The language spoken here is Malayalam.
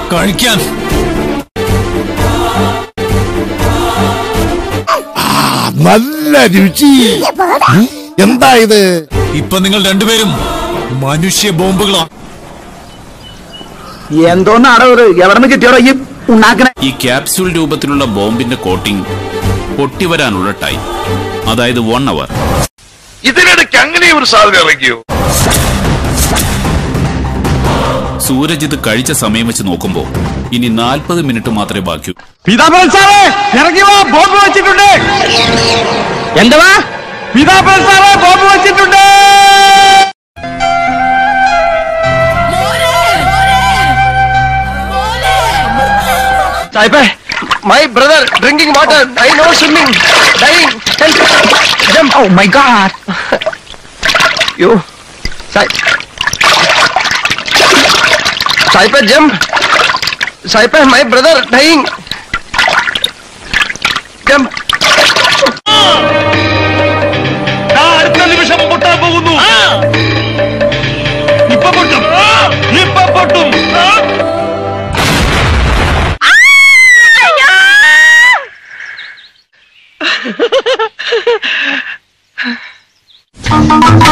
കഴിക്കാൻ നല്ല രുചി എന്താ ഇത് ഇപ്പൊ നിങ്ങൾ രണ്ടുപേരും മനുഷ്യ ബോംബുകളാണ് എന്തോന്നാടോ ഇത് എവിടെ നിന്ന് കിട്ടിയോടോ ഈ ഉണ്ടാക്കണേ ഈ ക്യാപ്സ്യൂൾ രൂപത്തിലുള്ള ബോംബിന്റെ കോട്ടിംഗ് പൊട്ടിവരാനുള്ള ടൈം അതായത് വൺ അവർ ഇതിനിടയ്ക്ക് അങ്ങനെ ഒരു സാധനം ഇറങ്ങിയോ സൂരജ് ഇത് കഴിച്ച സമയം വെച്ച് നോക്കുമ്പോൾ ഇനി നാൽപ്പത് മിനിറ്റ് മാത്രമേ ബാക്കി പീതാംബരൻ സാറേ ഇറങ്ങി വാ ബോംബ് വെച്ചിട്ടുണ്ട് എന്താ പീതാംബരൻ സാറേ ബോംബ് വെച്ചിട്ടുണ്ട് സായിപ്പേ my brother drinking water I no swimming dying jump oh my god യോ സായി സായിപ്പേ ജംപ് സായിപ്പേ മൈ ബ്രദർ ഡൈങ് ജംപ് അടുത്ത നിമിഷം പൊട്ടാൻ പോകുന്നു ഇപ്പൊ പൊട്ടും ഇപ്പൊ പൊട്ടും ആ